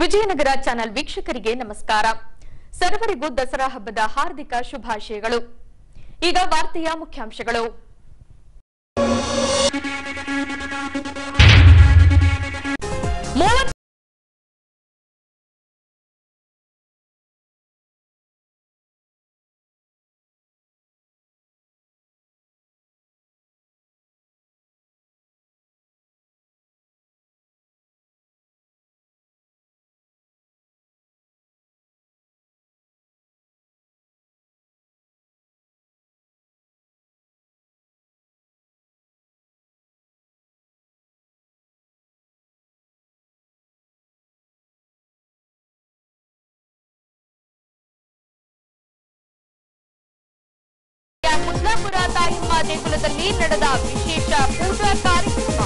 Vijayanagara channel ವೀಕ್ಷಕರಿಗೆ ನಮಸ್ಕಾರ ಸರ್ವರಿಗೂ ದಸರಾ ಹಬ್ಬದ ಹಾರ್ದಿಕ ಶುಭಾಶಯಗಳು ಈಗ ವಾರ್ತೆಯ ಮುಖ್ಯಾಂಶಗಳು ಮೂವತ್ತು ಮುದ್ಲಾಪುರ ತಾಯಮ್ಮ ದೇಗುಲದಲ್ಲಿ ನಡೆದ ವಿಶೇಷ ಪೂಜಾ ಕಾರ್ಯಕ್ರಮ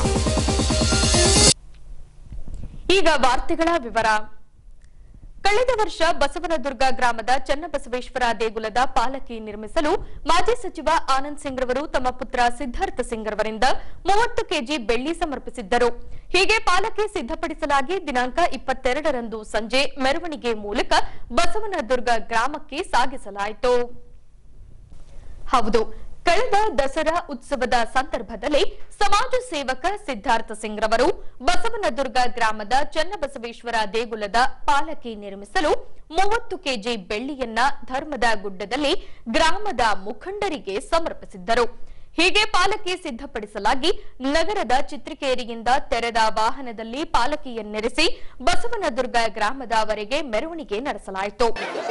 ಈಗ ವಾರ್ತೆಗಳ ವಿವರ ಕಳೆದ ವರ್ಷ ಬಸವನದುರ್ಗ ಗ್ರಾಮದ ಚನ್ನಬಸವೇಶ್ವರ ದೇಗುಲದ ಪಾಲಕಿ ನಿರ್ಮಿಸಲು ಮಾಜಿ ಸಚಿವ ಆನಂದ್ ಸಿಂಗ್ ರವರು ತಮ್ಮ ಪುತ್ರ ಸಿದ್ಧಾರ್ಥ ಸಿಂಗ್ ರವರಿಂದ ಮೂವತ್ತು ಕೆಜಿ ಬೆಳ್ಳಿ ಸಮರ್ಪಿಸಿದ್ದರು ಹೀಗೆ ಪಾಲಕಿ ಸಿದ್ಧಪಡಿಸಲಾಗಿ ದಿನಾಂಕ ಇಪ್ಪತ್ತೆರಡರಂದು ಸಂಜೆ ಮೆರವಣಿಗೆ ಮೂಲಕ ಬಸವನದುರ್ಗ ಗ್ರಾಮಕ್ಕೆ ಸಾಗಿಸಲಾಯಿತು ಹೌದು ಕಳೆದ ದಸರಾ ಉತ್ಸವದ ಸಂದರ್ಭದಲ್ಲಿ ಸಮಾಜ ಸೇವಕ ಸಿದ್ಧಾರ್ಥ ಸಿಂಗ್ ರವರು ಬಸವನದುರ್ಗ ಗ್ರಾಮದ ಚನ್ನಬಸವೇಶ್ವರ ದೇಗುಲದ ಪಾಲಕಿ ನಿರ್ಮಿಸಲು ಮೂವತ್ತು ಕೆಜಿ ಬೆಳ್ಳಿಯನ್ನ ಧರ್ಮದ ಗುಡ್ಡದಲ್ಲಿ ಗ್ರಾಮದ ಮುಖಂಡರಿಗೆ ಸಮರ್ಪಿಸಿದ್ದರು ಹೀಗೆ ಪಾಲಕಿ ಸಿದ್ಧಪಡಿಸಲಾಗಿ ನಗರದ ಚಿತ್ರಿಕೇರಿಯಿಂದ ತೆರೆದ ವಾಹನದಲ್ಲಿ ಪಾಲಕಿಯನ್ನಿರಿಸಿ ಬಸವನದುರ್ಗ ಗ್ರಾಮದವರೆಗೆ ಮೆರವಣಿಗೆ ನಡೆಸಲಾಯಿತು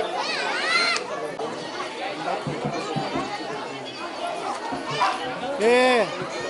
ಏ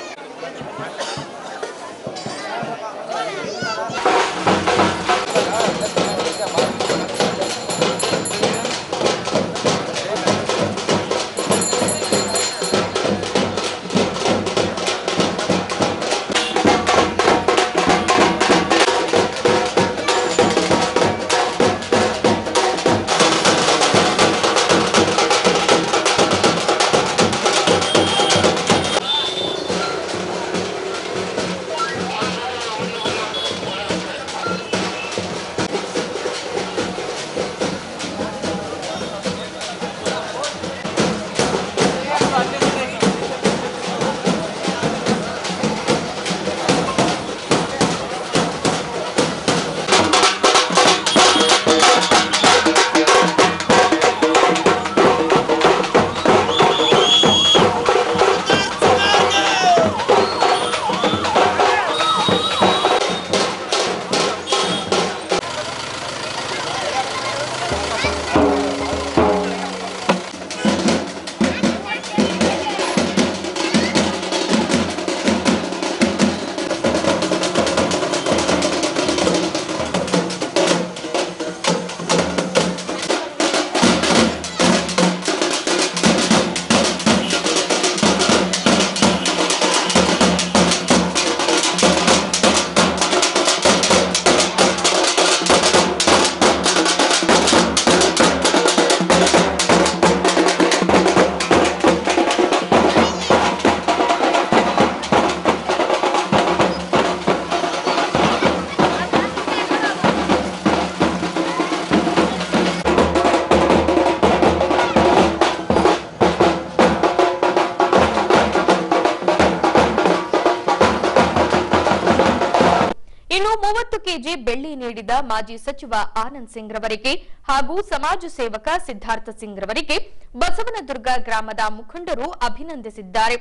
ಇನ್ನು ಮೂವತ್ತು ಕೆಜಿ ಬೆಳ್ಳಿ ನೀಡಿದ ಮಾಜಿ ಸಚಿವ ಆನಂದ್ ಸಿಂಗ್ ರವರಿಗೆ ಹಾಗೂ ಸಮಾಜ ಸೇವಕ ಸಿದ್ಧಾರ್ಥ ಸಿಂಗ್ ರವರಿಗೆ ಬಸವನದುರ್ಗ ಗ್ರಾಮದ ಮುಖಂಡರು ಅಭಿನಂದಿಸಿದ್ದಾರೆ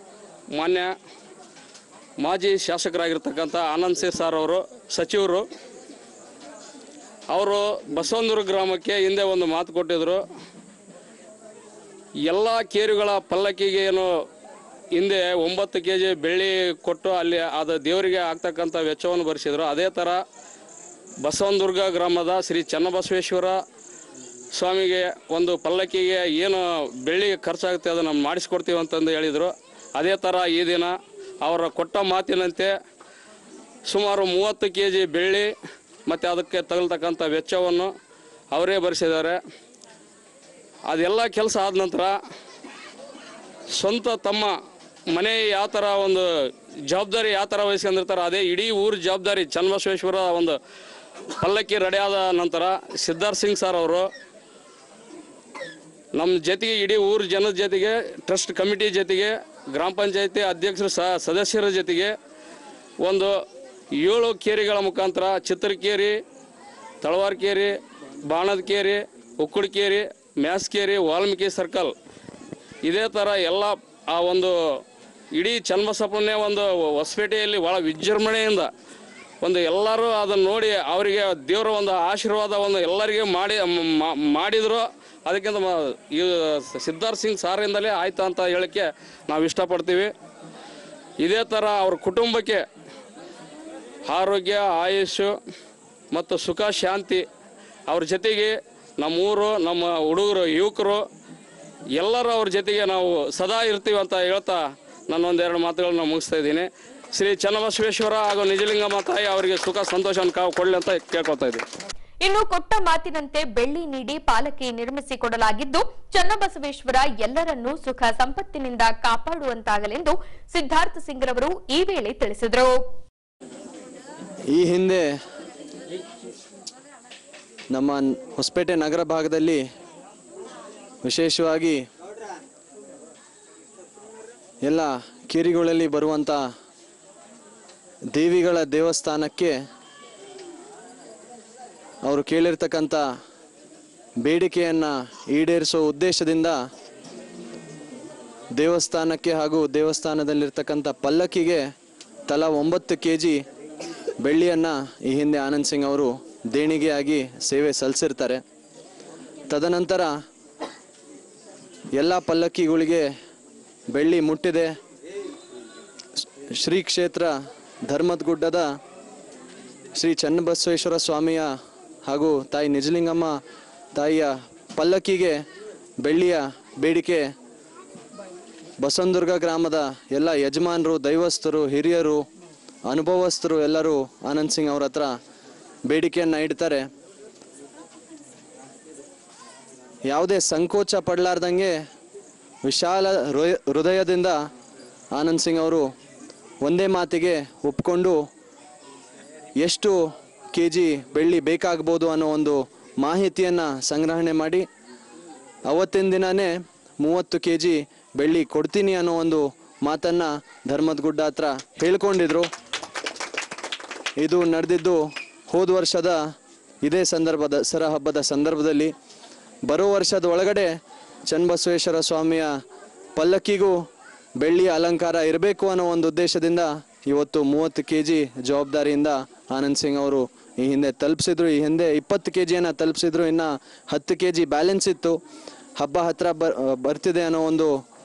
ಮಾನ್ಯ ಮಾಜಿ ಶಾಸಕರಾಗಿರ್ತಕ್ಕಂಥ ಆನಂದ್ ಸಿಂಗ್ ಸರ್ ಅವರು ಸಚಿವರು ಅವರು ಬಸವನದುರ್ಗ ಗ್ರಾಮಕ್ಕೆ ಹಿಂದೆ ಒಂದು ಮಾತು ಕೊಟ್ಟಿದ್ರು ಎಲ್ಲ ಕೇರುಗಳ ಪಲ್ಲಕ್ಕಿಗೆ ಏನು ಹಿಂದೆ ಒಂಬತ್ತು ಕೆ ಜಿ ಬೆಳ್ಳಿ ಕೊಟ್ಟು ಅಲ್ಲಿ ಅದು ದೇವರಿಗೆ ಆಗ್ತಕ್ಕಂಥ ವೆಚ್ಚವನ್ನು ಭರಿಸಿದ್ರು ಅದೇ ಥರ ಬಸವನದುರ್ಗ ಗ್ರಾಮದ ಶ್ರೀ ಚನ್ನಬಸವೇಶ್ವರ ಸ್ವಾಮಿಗೆ ಒಂದು ಪಲ್ಲಕ್ಕಿಗೆ ಏನು ಬೆಳ್ಳಿ ಖರ್ಚಾಗುತ್ತೆ ಅದನ್ನು ಮಾಡಿಸ್ಕೊಡ್ತೀವಿ ಅಂತಂದು ಹೇಳಿದರು ಅದೇ ಥರ ಈ ದಿನ ಅವರ ಕೊಟ್ಟ ಮಾತಿನಂತೆ ಸುಮಾರು ಮೂವತ್ತು ಕೆ ಜಿ ಬೆಳ್ಳಿ ಮತ್ತು ಅದಕ್ಕೆ ತಗಲ್ತಕ್ಕಂಥ ವೆಚ್ಚವನ್ನು ಅವರೇ ಭರಿಸಿದ್ದಾರೆ ಅದೆಲ್ಲ ಕೆಲಸ ಆದ ನಂತರ ಸ್ವಂತ ತಮ್ಮ ಮನೆ ಯಾವ ಥರ ಒಂದು ಜವಾಬ್ದಾರಿ ಯಾವ ಥರ ವಹಿಸ್ಕೊಂಡಿರ್ತಾರೋ ಅದೇ ಇಡೀ ಊರ ಜವಾಬ್ದಾರಿ ಚನ್ನಬಸವೇಶ್ವರ ಒಂದು ಪಲ್ಲಕ್ಕಿ ರೆಡಿ ಆದ ನಂತರ ಸಿದ್ಧಾರ್ಥ್ ಸಿಂಗ್ ಸರ್ ಅವರು ನಮ್ಮ ಜೊತೆಗೆ ಇಡೀ ಊರ ಜನದ ಜೊತೆಗೆ ಟ್ರಸ್ಟ್ ಕಮಿಟಿ ಜೊತೆಗೆ ಗ್ರಾಮ ಪಂಚಾಯತಿ ಅಧ್ಯಕ್ಷರು ಸಹ ಸದಸ್ಯರ ಜೊತೆಗೆ ಒಂದು ಏಳು ಕೇರಿಗಳ ಮುಖಾಂತರ ಚಿತ್ರಕೇರಿ ತಳವಾರ್ಕೇರಿ ಬಾಣದಕೇರಿ ಉಕ್ಕುಡ್ಕೇರಿ ಮ್ಯಾಸ್ಕೇರಿ ವಾಲ್ಮೀಕಿ ಸರ್ಕಲ್ ಇದೇ ಥರ ಎಲ್ಲ ಆ ಒಂದು ಇಡೀ ಚನ್ನಬಸಪ್ಪನೇ ಒಂದು ಹೊಸಪೇಟೆಯಲ್ಲಿ ಭಾಳ ವಿಜೃಂಭಣೆಯಿಂದ ಒಂದು ಎಲ್ಲರೂ ಅದನ್ನು ನೋಡಿ ಅವರಿಗೆ ದೇವರ ಒಂದು ಆಶೀರ್ವಾದ ಒಂದು ಎಲ್ಲರಿಗೆ ಮಾಡಿ ಮ- ಮಾಡಿದ್ರು ಅದಕ್ಕಿಂತ ಮ- ಈ ಸಿದ್ಧಾರ್ಥ್ ಸಿಂಗ್ ಸಾರಿಂದಲೇ ಆಯ್ತು ಅಂತ ಹೇಳಕ್ಕೆ ನಾವು ಇಷ್ಟಪಡ್ತೀವಿ ಇದೇ ಥರ ಅವ್ರ ಕುಟುಂಬಕ್ಕೆ ಆರೋಗ್ಯ ಆಯುಷು ಮತ್ತು ಸುಖ ಶಾಂತಿ ಅವ್ರ ಜೊತೆಗೆ ನಮ್ಮೂರು ನಮ್ಮ ಹುಡುಗರು ಯುವಕರು ಎಲ್ಲರೂ ಅವ್ರ ಜೊತೆಗೆ ನಾವು ಸದಾ ಇರ್ತೀವಿ ಅಂತ ಹೇಳ್ತಾ ನಾನು ಒಂದೆರಡು ಮಾತುಗಳನ್ನ ಮುಗಿಸ್ತಾ ಇದ್ದೀನಿ ಶ್ರೀ ಚನ್ನಬಸವೇಶ್ವರ ಹಾಗೂ ನಿಜಲಿಂಗಮ್ಮ ತಾಯಿ ಅವರಿಗೆ ಸುಖ ಸಂತೋಷವನ್ನು ಕಾವು ಕೊಡಲಿ ಅಂತ ಕೇಳ್ಕೊತಾ ಇದ್ದೀನಿ ಇನ್ನು ಕೊಟ್ಟ ಮಾತಿನಂತೆ ಬೆಳ್ಳಿ ನೀಡಿ ಪಾಲಕಿ ನಿರ್ಮಿಸಿಕೊಡಲಾಗಿದ್ದು ಚನ್ನಬಸವೇಶ್ವರ ಎಲ್ಲರನ್ನೂ ಸುಖ ಸಂಪತ್ತಿನಿಂದ ಕಾಪಾಡುವಂತಾಗಲೆಂದು ಸಿದ್ಧಾರ್ಥ ಸಿಂಗ್ರವರು ಈ ವೇಳೆ ತಿಳಿಸಿದರು ಈ ಹಿಂದೆ ನಮ್ಮ ಹೊಸಪೇಟೆ ನಗರ ಭಾಗದಲ್ಲಿ ವಿಶೇಷವಾಗಿ ಎಲ್ಲ ಕೇರಿಗಳಲ್ಲಿ ಬರುವಂಥ ದೇವಿಗಳ ದೇವಸ್ಥಾನಕ್ಕೆ ಅವರು ಕೇಳಿರ್ತಕ್ಕಂಥ ಬೇಡಿಕೆಯನ್ನು ಈಡೇರಿಸೋ ಉದ್ದೇಶದಿಂದ ದೇವಸ್ಥಾನಕ್ಕೆ ಹಾಗೂ ದೇವಸ್ಥಾನದಲ್ಲಿರ್ತಕ್ಕಂಥ ಪಲ್ಲಕ್ಕಿಗೆ ತಲಾ ಒಂಬತ್ತು ಕೆ ಜಿ ಬೆಳ್ಳಿಯನ್ನು ಈ ಹಿಂದೆ ಆನಂದ್ ಸಿಂಗ್ ಅವರು ದೇಣಿಗೆಯಾಗಿ ಸೇವೆ ಸಲ್ಲಿಸಿರ್ತಾರೆ ತದನಂತರ ಎಲ್ಲ ಪಲ್ಲಕ್ಕಿಗಳಿಗೆ ಬೆಳ್ಳಿ ಮುಟ್ಟಿದೆ ಶ್ರೀ ಕ್ಷೇತ್ರ ಧರ್ಮದ ಗುಡ್ಡದ ಶ್ರೀ ಚನ್ನಬಸವೇಶ್ವರ ಸ್ವಾಮಿಯ ಹಾಗೂ ತಾಯಿ ನಿಜಲಿಂಗಮ್ಮ ತಾಯಿಯ ಪಲ್ಲಕ್ಕಿಗೆ ಬೆಳ್ಳಿಯ ಬೇಡಿಕೆ ಬಸವನದುರ್ಗ ಗ್ರಾಮದ ಎಲ್ಲ ಯಜಮಾನರು ದೈವಸ್ಥರು ಹಿರಿಯರು ಅನುಭವಸ್ಥರು ಎಲ್ಲರೂ ಆನಂದ್ ಸಿಂಗ್ ಅವ್ರ ಹತ್ರ ಬೇಡಿಕೆಯನ್ನು ಇಡ್ತಾರೆ ಯಾವುದೇ ಸಂಕೋಚ ಪಡಲಾರ್ದಂಗೆ ವಿಶಾಲ ಹೃದಯ- ಹೃದಯದಿಂದ ಆನಂದ್ ಸಿಂಗ್ ಅವರು ಒಂದೇ ಮಾತಿಗೆ ಒಪ್ಕೊಂಡು ಎಷ್ಟು ಕೆ ಜಿ ಬೆಳ್ಳಿ ಬೇಕಾಗ್ಬೋದು ಅನ್ನೋ ಒಂದು ಮಾಹಿತಿಯನ್ನು ಸಂಗ್ರಹಣೆ ಮಾಡಿ ಅವತ್ತಿನ ದಿನನೇ ಮೂವತ್ತು ಕೆ ಜಿ ಬೆಳ್ಳಿ ಕೊಡ್ತೀನಿ ಅನ್ನೋ ಒಂದು ಮಾತನ್ನು ಧರ್ಮದ ಗುಡ್ಡ ಹತ್ರ ಹೇಳ್ಕೊಂಡಿದ್ರು ಇದು ನಡೆದಿದ್ದು ಹೋದ ವರ್ಷದ ಇದೇ ಸಂದರ್ಭದ ದಸರಾ ಹಬ್ಬದ ಸಂದರ್ಭದಲ್ಲಿ ಬರೋ ವರ್ಷದ ಒಳಗಡೆ ಚನ್ನಬಸವೇಶ್ವರ ಸ್ವಾಮಿಯ ಪಲ್ಲಕ್ಕಿಗೂ ಬೆಳ್ಳಿಯ ಅಲಂಕಾರ ಇರಬೇಕು ಅನ್ನೋ ಒಂದು ಉದ್ದೇಶದಿಂದ ಇವತ್ತು ಮೂವತ್ತು ಕೆ ಜಿ ಜವಾಬ್ದಾರಿಯಿಂದ ಆನಂದ್ ಸಿಂಗ್ ಅವರು ಈ ಹಿಂದೆ ತಲುಪಿಸಿದ್ರು ಈ ಹಿಂದೆ ಇಪ್ಪತ್ತು ಕೆ ಜಿಯನ್ನು ತಲುಪಿಸಿದ್ರು ಇನ್ನು ಹತ್ತು ಕೆ ಜಿ ಬ್ಯಾಲೆನ್ಸ್ ಇತ್ತು ಹಬ್ಬ ಹತ್ರ ಬರ್ ಬರ್ತಿದೆ ಅನ್ನೋ ಒಂದು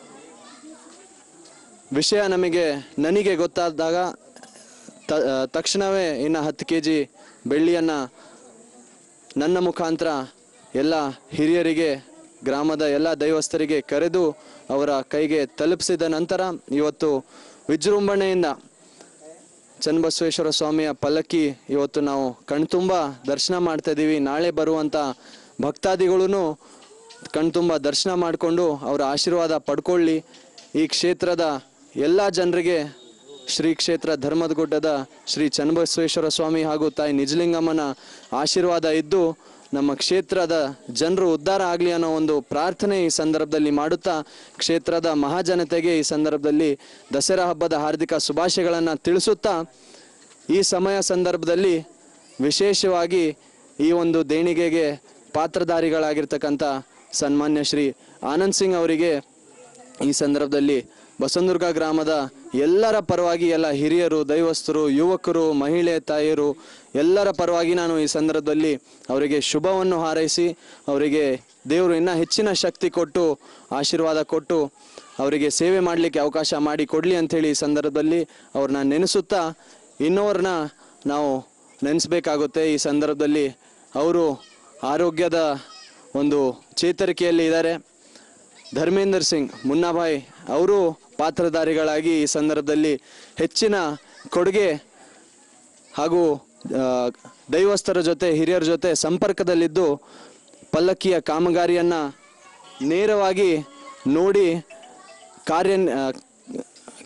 ವಿಷಯ ನಮಗೆ ನನಗೆ ಗೊತ್ತಾದಾಗ ತ ತಕ್ಷಣವೇ ಇನ್ನು ಹತ್ತು ಕೆ ಜಿ ಬೆಳ್ಳಿಯನ್ನು ನನ್ನ ಮುಖಾಂತರ ಎಲ್ಲ ಹಿರಿಯರಿಗೆ ಗ್ರಾಮದ ಎಲ್ಲ ದೈವಸ್ಥರಿಗೆ ಕರೆದು ಅವರ ಕೈಗೆ ತಲುಪಿಸಿದ ನಂತರ ಇವತ್ತು ವಿಜೃಂಭಣೆಯಿಂದ ಚನ್ನಬಸವೇಶ್ವರ ಸ್ವಾಮಿಯ ಪಲ್ಲಕ್ಕಿ ಇವತ್ತು ನಾವು ಕಣ್ತುಂಬ ದರ್ಶನ ಮಾಡ್ತಾ ಇದ್ದೀವಿ ನಾಳೆ ಬರುವಂಥ ಭಕ್ತಾದಿಗಳೂ ಕಣ್ತುಂಬ ದರ್ಶನ ಮಾಡಿಕೊಂಡು ಅವರ ಆಶೀರ್ವಾದ ಪಡ್ಕೊಳ್ಳಿ ಈ ಕ್ಷೇತ್ರದ ಎಲ್ಲ ಜನರಿಗೆ ಶ್ರೀ ಕ್ಷೇತ್ರ ಧರ್ಮದ ಗುಡ್ಡದ ಶ್ರೀ ಚನ್ನಬಸವೇಶ್ವರ ಸ್ವಾಮಿ ಹಾಗೂ ತಾಯಿ ನಿಜಲಿಂಗಮ್ಮನ ಆಶೀರ್ವಾದ ಇದ್ದು ನಮ್ಮ ಕ್ಷೇತ್ರದ ಜನರು ಉದ್ಧಾರ ಆಗಲಿ ಅನ್ನೋ ಒಂದು ಪ್ರಾರ್ಥನೆ ಈ ಸಂದರ್ಭದಲ್ಲಿ ಮಾಡುತ್ತಾ ಕ್ಷೇತ್ರದ ಮಹಾಜನತೆಗೆ ಈ ಸಂದರ್ಭದಲ್ಲಿ ದಸರಾ ಹಬ್ಬದ ಹಾರ್ದಿಕ ಶುಭಾಶಯಗಳನ್ನು ತಿಳಿಸುತ್ತಾ ಈ ಸಮಯ ಸಂದರ್ಭದಲ್ಲಿ ವಿಶೇಷವಾಗಿ ಈ ಒಂದು ದೇಣಿಗೆಗೆ ಪಾತ್ರಧಾರಿಗಳಾಗಿರ್ತಕ್ಕಂಥ ಸನ್ಮಾನ್ಯ ಶ್ರೀ ಆನಂದ್ ಸಿಂಗ್ ಅವರಿಗೆ ಈ ಸಂದರ್ಭದಲ್ಲಿ ಬಸವನದುರ್ಗ ಗ್ರಾಮದ ಎಲ್ಲರ ಪರವಾಗಿ ಎಲ್ಲ ಹಿರಿಯರು ದೈವಸ್ಥರು ಯುವಕರು ಮಹಿಳೆ ತಾಯಿಯರು ಎಲ್ಲರ ಪರವಾಗಿ ನಾನು ಈ ಸಂದರ್ಭದಲ್ಲಿ ಅವರಿಗೆ ಶುಭವನ್ನು ಹಾರೈಸಿ ಅವರಿಗೆ ದೇವರು ಇನ್ನೂ ಹೆಚ್ಚಿನ ಶಕ್ತಿ ಕೊಟ್ಟು ಆಶೀರ್ವಾದ ಕೊಟ್ಟು ಅವರಿಗೆ ಸೇವೆ ಮಾಡಲಿಕ್ಕೆ ಅವಕಾಶ ಮಾಡಿ ಕೊಡಲಿ ಅಂಥೇಳಿ ಈ ಸಂದರ್ಭದಲ್ಲಿ ಅವ್ರನ್ನ ನೆನೆಸುತ್ತಾ ಇನ್ನೋರ್ನ ನಾವು ನೆನೆಸ್ಬೇಕಾಗುತ್ತೆ ಈ ಸಂದರ್ಭದಲ್ಲಿ ಅವರು ಆರೋಗ್ಯದ ಒಂದು ಚೇತರಿಕೆಯಲ್ಲಿ ಇದ್ದಾರೆ ಧರ್ಮೇಂದರ್ ಸಿಂಗ್ ಮುನ್ನಾಭಾಯ್ ಅವರು ಪಾತ್ರಧಾರಿಗಳಾಗಿ ಈ ಸಂದರ್ಭದಲ್ಲಿ ಹೆಚ್ಚಿನ ಕೊಡುಗೆ ಹಾಗೂ ಆ, ದೈವಸ್ಥರ ಜೊತೆ ಹಿರಿಯರ ಜೊತೆ ಸಂಪರ್ಕದಲ್ಲಿದ್ದು ಪಲ್ಲಕ್ಕಿಯ ಕಾಮಗಾರಿಯನ್ನು ನೇರವಾಗಿ ನೋಡಿ ಕಾರ್ಯ ಆ,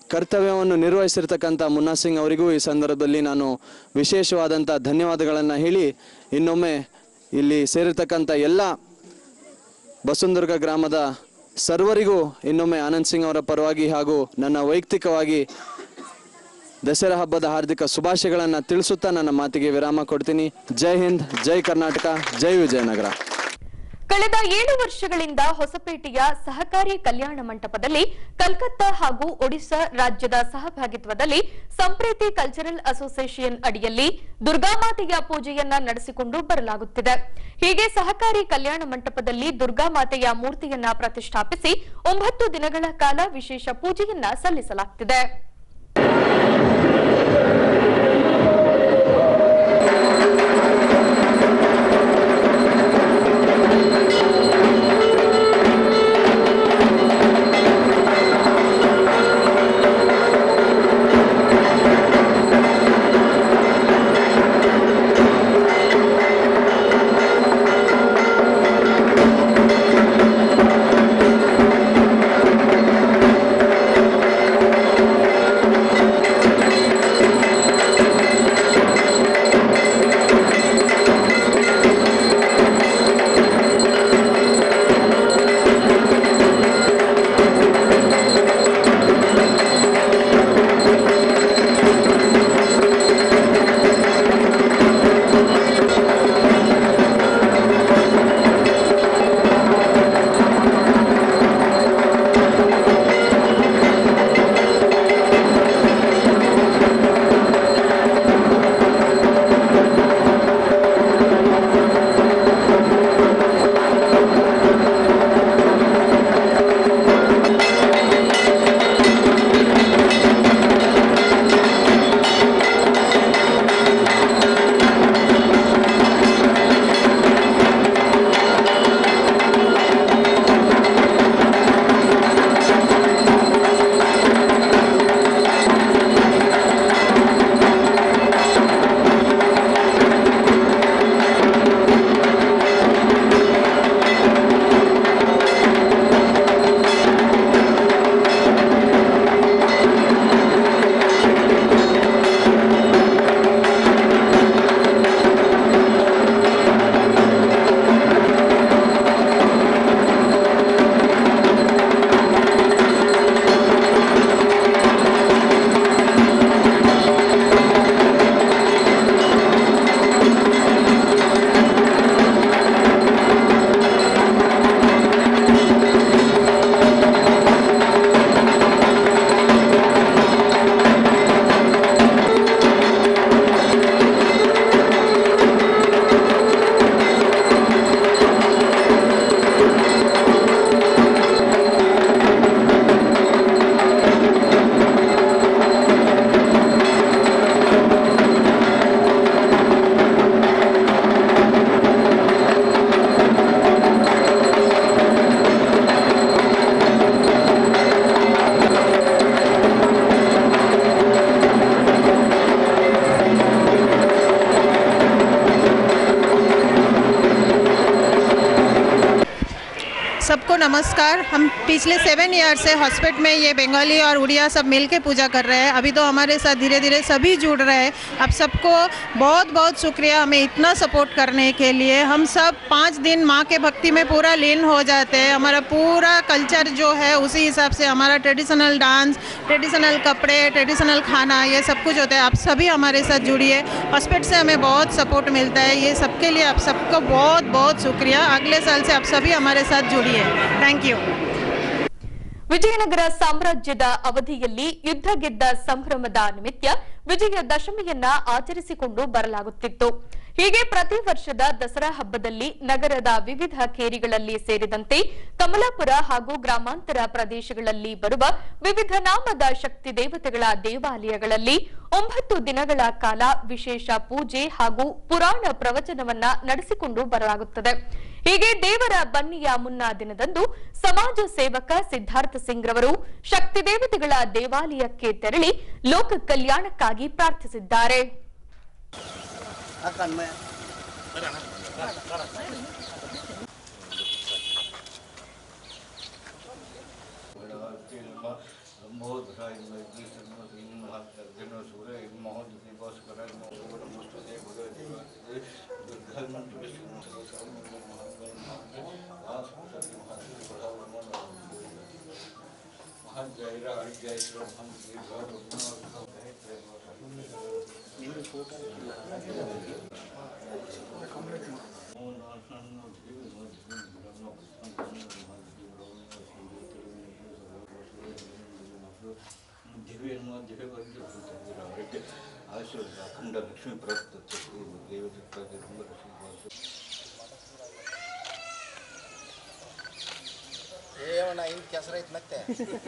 ಕರ್ತವ್ಯವನ್ನು ನಿರ್ವಹಿಸಿರ್ತಕ್ಕಂಥ ಮುನ್ನಾ ಸಿಂಗ್ ಅವರಿಗೂ ಈ ಸಂದರ್ಭದಲ್ಲಿ ನಾನು ವಿಶೇಷವಾದಂಥ ಧನ್ಯವಾದಗಳನ್ನು ಹೇಳಿ ಇನ್ನೊಮ್ಮೆ ಇಲ್ಲಿ ಸೇರಿರ್ತಕ್ಕಂಥ ಎಲ್ಲ ಬಸವನದುರ್ಗ ಗ್ರಾಮದ ಸರ್ವರಿಗೂ ಇನ್ನೊಮ್ಮೆ ಆನಂದ್ ಸಿಂಗ್ ಅವರ ಪರವಾಗಿ ಹಾಗೂ ನನ್ನ ವೈಯಕ್ತಿಕವಾಗಿ ದಸರಾ ಹಬ್ಬದ ಹಾರ್ದಿಕ ಶುಭಾಶಯಗಳನ್ನು ತಿಳಿಸುತ್ತಾ ನನ್ನ ಮಾತಿಗೆ ವಿರಾಮ ಕೊಡ್ತೀನಿ ಜೈ ಹಿಂದ್ ಜೈ ಕರ್ನಾಟಕ ಜೈ ವಿಜಯನಗರ ಕಳೆದ ಏಳು ವರ್ಷಗಳಿಂದ ಹೊಸಪೇಟೆಯ ಸಹಕಾರಿ ಕಲ್ಯಾಣ ಮಂಟಪದಲ್ಲಿ ಕಲ್ಕತ್ತಾ ಹಾಗೂ ಒಡಿಶಾ ರಾಜ್ಯದ ಸಹಭಾಗಿತ್ವದಲ್ಲಿ ಸಂಪ್ರೀತಿ ಕಲ್ಚರಲ್ ಅಸೋಸಿಯೇಷನ್ ಅಡಿಯಲ್ಲಿ ದುರ್ಗಾಮಾತೆಯ ಪೂಜೆಯನ್ನ ನಡೆಸಿಕೊಂಡು ಬರಲಾಗುತ್ತಿದೆ ಹೀಗೆ ಸಹಕಾರಿ ಕಲ್ಯಾಣ ಮಂಟಪದಲ್ಲಿ ದುರ್ಗಾಮಾತೆಯ ಮೂರ್ತಿಯನ್ನ ಪ್ರತಿಷ್ಠಾಪಿಸಿ ಒಂಬತ್ತು ದಿನಗಳ ಕಾಲ ವಿಶೇಷ ಪೂಜೆಯನ್ನ ಸಲ್ಲಿಸಲಾಗುತ್ತಿದೆ सबको नमस्कार हम पिछले सेवन ईयर से हॉस्पिटल में ये बंगाली और उड़िया सब मिल के पूजा कर रहे हैं अभी तो हमारे साथ धीरे धीरे सभी जुड़ रहे हैं आप सबको बहुत बहुत शुक्रिया हमें इतना सपोर्ट करने के लिए हम सब पाँच दिन माँ के भक्ति में पूरा लीन हो जाते हैं हमारा पूरा कल्चर जो है उसी हिसाब से हमारा ट्रेडिशनल डांस ट्रेडिशनल कपड़े ट्रेडिशनल खाना ये सब कुछ होता है आप सभी हमारे साथ जुड़िए हॉस्पिटल से हमें बहुत सपोर्ट मिलता है ये सबके लिए आप सबको बहुत बहुत शुक्रिया अगले साल से आप सभी हमारे साथ जुड़िए थैंक यू ವಿಜಯನಗರ ಸಾಮ್ರಾಜ್ಯದ ಅವಧಿಯಲ್ಲಿ ಯುದ್ಧ ಗೆದ್ದ ಸಂಭ್ರಮದ ನಿಮಿತ್ತ ವಿಜಯ ದಶಮಿಯನ್ನ ಆಚರಿಸಿಕೊಂಡು ಬರಲಾಗುತ್ತಿತ್ತು ಹೀಗೆ ಪ್ರತಿ ವರ್ಷದ ದಸರಾ ಹಬ್ಬದಲ್ಲಿ ನಗರದ ವಿವಿಧ ಕೇರಿಗಳಲ್ಲಿ ಸೇರಿದಂತೆ ಕಮಲಾಪುರ ಹಾಗೂ ಗ್ರಾಮಾಂತರ ಪ್ರದೇಶಗಳಲ್ಲಿ ಬರುವ ವಿವಿಧ ನಾಮದ ಶಕ್ತಿ ದೇವತೆಗಳ ದೇವಾಲಯಗಳಲ್ಲಿ ಒಂಬತ್ತು ದಿನಗಳ ಕಾಲ ವಿಶೇಷ ಪೂಜೆ ಹಾಗೂ ಪುರಾಣ ಪ್ರವಚನವನ್ನ ನಡೆಸಿಕೊಂಡು ಬರಲಾಗುತ್ತದೆ ಹೀಗೆ ದೇವರ ಬನ್ನಿಯ ಮುನ್ನಾ ದಿನದಂದು ಸಮಾಜ ಸೇವಕ ಸಿದ್ಧಾರ್ಥ ಸಿಂಗ್ ರವರು ಶಕ್ತಿ ದೇವತೆಗಳ ದೇವಾಲಯಕ್ಕೆ ತೆರಳಿ ಲೋಕ ಕಲ್ಯಾಣಕ್ಕಾಗಿ ಪ್ರಾರ್ಥಿಸಿದ್ದಾರೆ बहुत सारी मजलिस इन दिनों सूर्य मोहन दिवस कर जय श्री ದಿವ್ಯ ದಿವ್ಯ ಬಂದು ಆಶೀರ್ವಾದ ಅಖಂಡ ಲಕ್ಷ್ಮೀ ಪ್ರಾಪ್ತ ದೇವತೆ ಏವಣ್ಣ ಹಿಂಗೆ ಕೆಸರೈತೆ ಮತ್ತೆ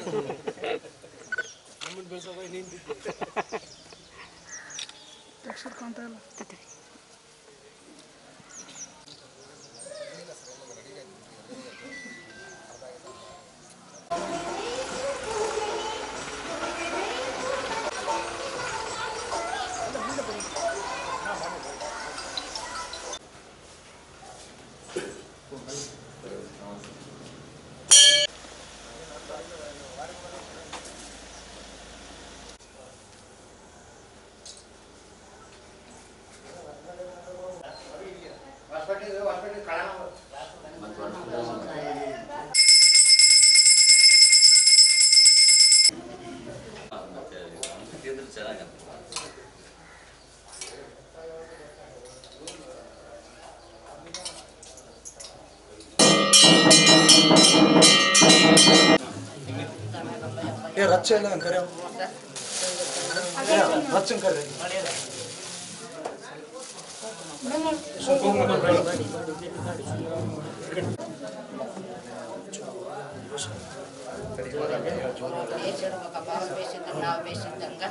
ಏ ರಚ್ಚ ಇಲ್ಲ ಕರೆ ರಚ್ಚ ಕರೆ ಬೇಸಿಡ್ಬೇಕಪ್ಪ ಅವ್ರು ಬೇಸಿದ್ದಂಗೆ ನಾವು ಬೇಸಿದ್ದಂಗೆ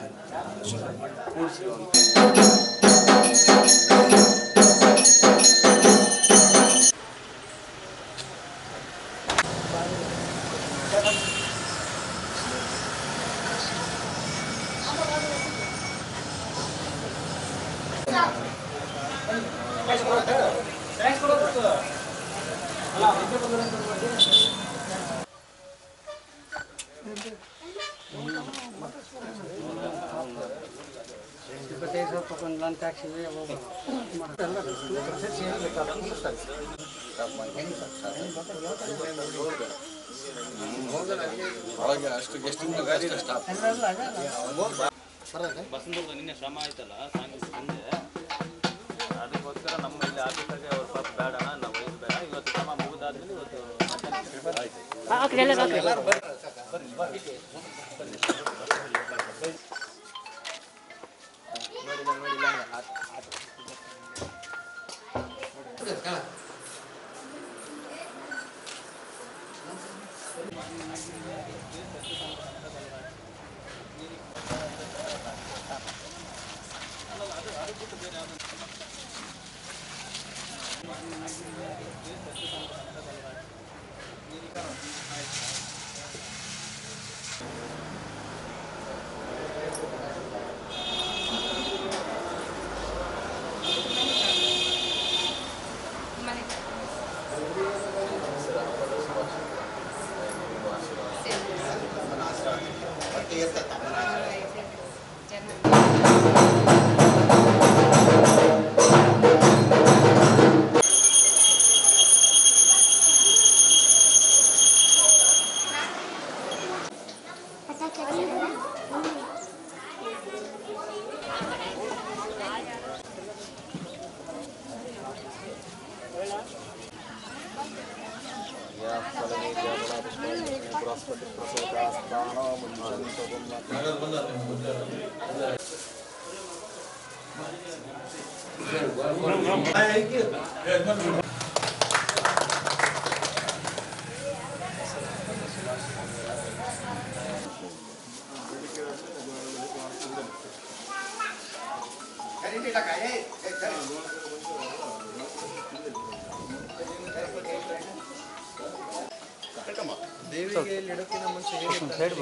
ಬಸಂತರದ ನಿನ್ನೆ ಶ್ರಮ ಆಯ್ತಲ್ಲ ಸಾಯಂಕಾಲ ಸಂಜೆ ಅದಕ್ಕೋಸ್ಕರ ನಮ್ಮ ಇಲ್ಲಿ ಆಫೀಸಾಗೆ ಅವ್ರ ಪಾಪ ಬೇಡ ನಾವು ಇದು ಬೇಡ ಇವತ್ತು ಶ್ರಮ ಮುಗಿದಾದ್ಮೇಲೆ ಇವತ್ತು ಆಯ್ತು ದೇವಿಗೆ ಇಲ್ಲಿ ಇಡೋಕ್ಕಿಂತ ಮುಂಚೆ ಏನಿತ್ತು?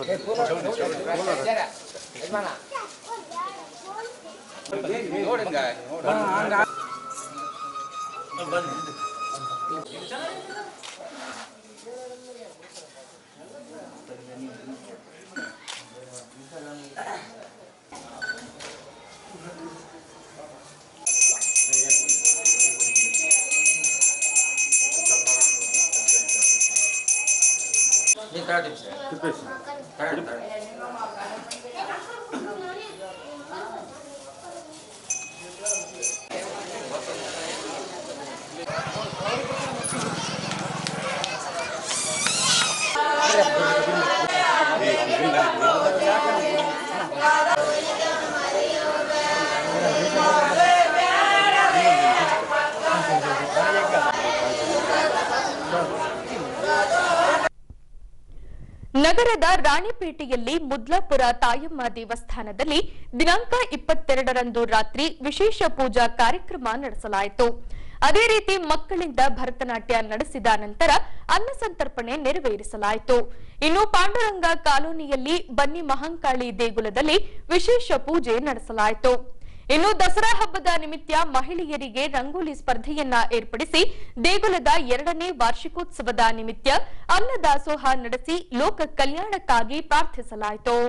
ನಗರದ ರಾಣಿಪೇಟೆಯಲ್ಲಿ ಮುದ್ಲಾಪುರ ತಾಯಮ್ಮ ದೇವಸ್ಥಾನದಲ್ಲಿ ದಿನಾಂಕ ಇಪ್ಪತ್ತೆರಡರಂದು ರಾತ್ರಿ ವಿಶೇಷ ಪೂಜಾ ಕಾರ್ಯಕ್ರಮ ನಡೆಸಲಾಯಿತು ಅದೇ ರೀತಿ ಮಕ್ಕಳಿಂದ ಭರತನಾಟ್ಯ ನಡೆಸಿದ ನಂತರ ಅನ್ನ ಸಂತರ್ಪಣೆ ನೆರವೇರಿಸಲಾಯಿತು ಇನ್ನು ಪಾಂಡುರಂಗ ಕಾಲೋನಿಯಲ್ಲಿ ಬನ್ನಿ ಮಹಂಕಾಳಿ ದೇಗುಲದಲ್ಲಿ ವಿಶೇಷ ಪೂಜೆ ನಡೆಸಲಾಯಿತು ಇನ್ನು ದಸರಾ ಹಬ್ಬದ ನಿಮಿತ್ತ ಮಹಿಳೆಯರಿಗೆ ರಂಗೋಲಿ ಸ್ಪರ್ಧೆಯನ್ನ ಏರ್ಪಡಿಸಿ ದೇಗುಲದ ಎರಡನೇ ವಾರ್ಷಿಕೋತ್ಸವದ ನಿಮಿತ್ತ ಅನ್ನದಾಸೋಹ ನಡೆಸಿ ಲೋಕ ಕಲ್ಯಾಣಕ್ಕಾಗಿ ಪ್ರಾರ್ಥಿಸಲಾಯಿತು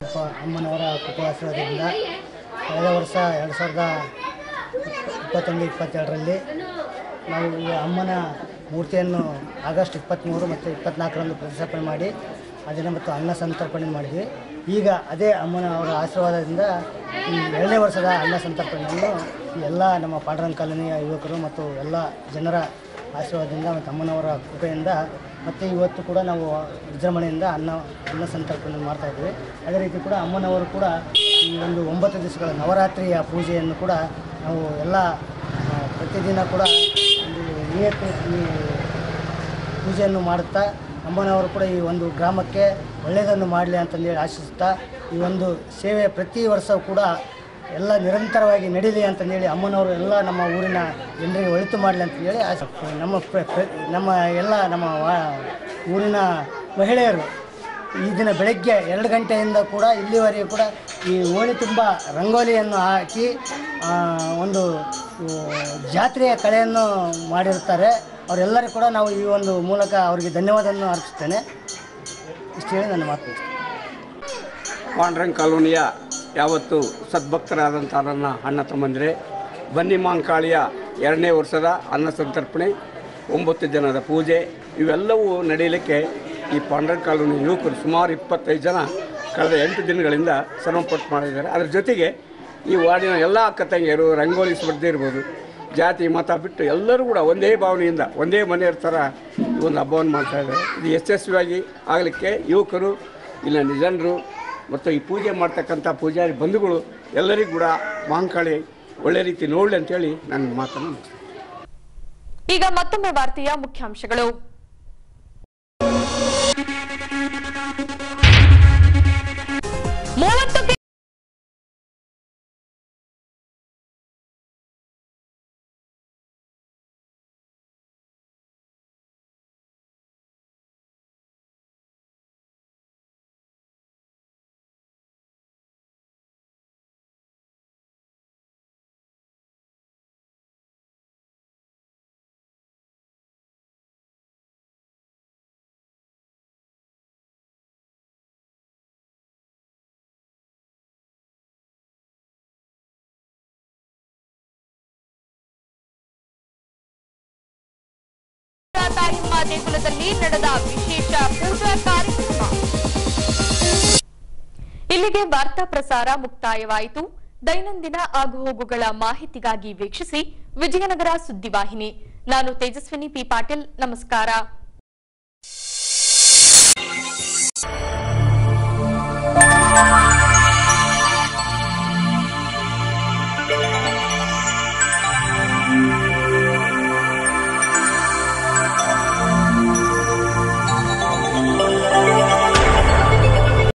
ಅಪ್ಪ- ಅಮ್ಮನವರ ಕೃಪಾಶ್ರಯದಿಂದ ಕಳೆದ ವರ್ಷ ಎರಡು ಸಾವಿರದ ಇಪ್ಪತ್ತೊಂದು ಇಪ್ಪತ್ತೆರಡರಲ್ಲಿ ನಾವು ಈ ಅಮ್ಮನ ಮೂರ್ತಿಯನ್ನು ಆಗಸ್ಟ್ ಇಪ್ಪತ್ತ್ಮೂರು ಮತ್ತು ಇಪ್ಪತ್ತ್ನಾಲ್ಕರಂದು ಪ್ರತಿಷ್ಠಾಪನೆ ಮಾಡಿ ಅದನ್ನು ಮತ್ತು ಅನ್ನ ಸಂತರ್ಪಣೆ ಮಾಡಿದ್ವಿ ಈಗ ಅದೇ ಅಮ್ಮನ ಅವರ ಆಶೀರ್ವಾದದಿಂದ ಈ ಎರಡನೇ ವರ್ಷದ ಅನ್ನ ಸಂತರ್ಪಣೆಯನ್ನು ಈ ಎಲ್ಲ ನಮ್ಮ ಪಾಂಡುರಂಗ ಕಾಲೋನಿಯ ಯುವಕರು ಮತ್ತು ಎಲ್ಲ ಜನರ ಆಶೀರ್ವಾದದಿಂದ ಮತ್ತು ಅಮ್ಮನವರ ಕೃಪೆಯಿಂದ ಮತ್ತು ಇವತ್ತು ಕೂಡ ನಾವು ವಿಜೃಂಭಣೆಯಿಂದ ಅನ್ನ ಅನ್ನ ಸಂತರ್ಪಣೆ ಮಾಡ್ತಾ ಇದ್ದೀವಿ ಅದೇ ರೀತಿ ಕೂಡ ಅಮ್ಮನವರು ಕೂಡ ಈ ಒಂದು ಒಂಬತ್ತು ದಿವಸಗಳ ನವರಾತ್ರಿಯ ಪೂಜೆಯನ್ನು ಕೂಡ ನಾವು ಎಲ್ಲ ಆ, ಪ್ರತಿದಿನ ಕೂಡ ಒಂದು ನಿಯತ ಈ ಪೂಜೆಯನ್ನು ಮಾಡುತ್ತಾ ಅಮ್ಮನವರು ಕೂಡ ಈ ಒಂದು ಗ್ರಾಮಕ್ಕೆ ಒಳ್ಳೆಯದನ್ನು ಮಾಡಲಿ ಅಂತಂದೇಳಿ ಆಶಿಸುತ್ತಾ ಈ ಒಂದು ಸೇವೆ ಪ್ರತಿ ವರ್ಷವೂ ಕೂಡ ಎಲ್ಲ ನಿರಂತರವಾಗಿ ನಡೀಲಿ ಅಂತಂದೇಳಿ ಅಮ್ಮನವರು ಎಲ್ಲ ನಮ್ಮ ಊರಿನ ಜನರಿಗೆ ಒಳಿತು ಮಾಡಲಿ ಅಂತಂದೇಳಿ ಆಸೆ ನಮ್ಮ ಪ್ರ- ಪ್ರ- ನಮ್ಮ ಎಲ್ಲ ನಮ್ಮ ವಾ- ಊರಿನ ಮಹಿಳೆಯರು ಈ ದಿನ ಬೆಳಗ್ಗೆ ಎರಡು ಗಂಟೆಯಿಂದ ಕೂಡ ಇಲ್ಲಿವರೆಗೂ ಕೂಡ ಈ ಓಣಿ ತುಂಬ ರಂಗೋಲಿಯನ್ನು ಹಾಕಿ ಆ, ಒಂದು ಉ, ಜಾತ್ರೆಯ ಕಳೆಯನ್ನು ಮಾಡಿರುತ್ತಾರೆ ಅವರೆಲ್ಲರೂ ಕೂಡ ನಾವು ಈ ಒಂದು ಮೂಲಕ ಅವರಿಗೆ ಧನ್ಯವಾದವನ್ನು ಅರ್ಪಿಸ್ತೇನೆ ಇಷ್ಟು ಹೇಳಿ ನನ್ನ ಮಾತು ಮುಗಿಸ್ತೇನೆ. ಪಾಂಡ್ರಂಗ್ ಕಾಲೋನಿಯ ಯಾವತ್ತು ಸದ್ಭಕ್ತರಾದಂಥ ನನ್ನ ಅಣ್ಣ ತಮ್ಮಂದಿರೆ ಬನ್ನಿ ಮಾಂಕಾಳಿಯ ಎರಡನೇ ವರ್ಷದ ಅನ್ನ ಸಂತರ್ಪಣೆ ಒಂಬತ್ತು ಜನದ ಪೂಜೆ ಇವೆಲ್ಲವೂ ನಡೆಯಲಿಕ್ಕೆ ಈ ಪಾಂಡ್ರಂಗ್ ಕಾಲೋನಿ ಯುವಕರು ಸುಮಾರು ಇಪ್ಪತ್ತೈದು ಜನ ಕಳೆದ ಎಂಟು ದಿನಗಳಿಂದ ಶ್ರಮಪಟ್ಟು ಮಾಡಿದ್ದಾರೆ ಅದರ ಜೊತೆಗೆ ಈ ವಾರ್ಡಿನ ಎಲ್ಲ ಅಕ್ಕ ತಂಗಿಯರು ರಂಗೋಲಿ ಸ್ಪರ್ಧೆ ಇರ್ಬೋದು ಜಾತಿ ಮತ ಬಿಟ್ಟು ಎಲ್ಲರೂ ಕೂಡ ಒಂದೇ ಭಾವನೆಯಿಂದ ಒಂದೇ ಮನೆಯವ್ರ ಥರ ಈ ಒಂದು ಹಬ್ಬವನ್ನು ಮಾಡ್ತಾ ಇದ್ದಾರೆ ಇದು ಯಶಸ್ವಿಯಾಗಿ ಆಗಲಿಕ್ಕೆ ಯುವಕರು ಇಲ್ಲಿನ ಜನರು ಮತ್ತು ಈ ಪೂಜೆ ಮಾಡ್ತಕ್ಕಂಥ ಪೂಜಾರಿ ಬಂಧುಗಳು ಎಲ್ಲರಿಗೂ ಕೂಡ ಮಾಂಕಾಳಿ ಒಳ್ಳೆ ರೀತಿ ನೋಡಲಿ ಅಂತೇಳಿ ನನ್ನ ಮಾತನ್ನು ಮುಗಿಸ್ತೇನೆ. ಈಗ ಮತ್ತೊಮ್ಮೆ ವಾರ್ತೆಯ ಮುಖ್ಯಾಂಶಗಳು ಮೂವತ್ತು ಕೆ- ತಾಯಮ್ಮ ದೇಗುಲದಲ್ಲಿ ನಡೆದ ವಿಶೇಷ ಪೂಜಾ ಕಾರ್ಯಕ್ರಮ ಇಲ್ಲಿಗೆ ವಾರ್ತಾ ಪ್ರಸಾರ ಮುಕ್ತಾಯವಾಯಿತು ದೈನಂದಿನ ಆಗುಹೋಗುಗಳ ಮಾಹಿತಿಗಾಗಿ ವೀಕ್ಷಿಸಿ ವಿಜಯನಗರ ಸುದ್ದಿವಾಹಿನಿ ನಾನು ತೇಜಸ್ವಿನಿ ಪಿ ಪಾಟೀಲ್ ನಮಸ್ಕಾರ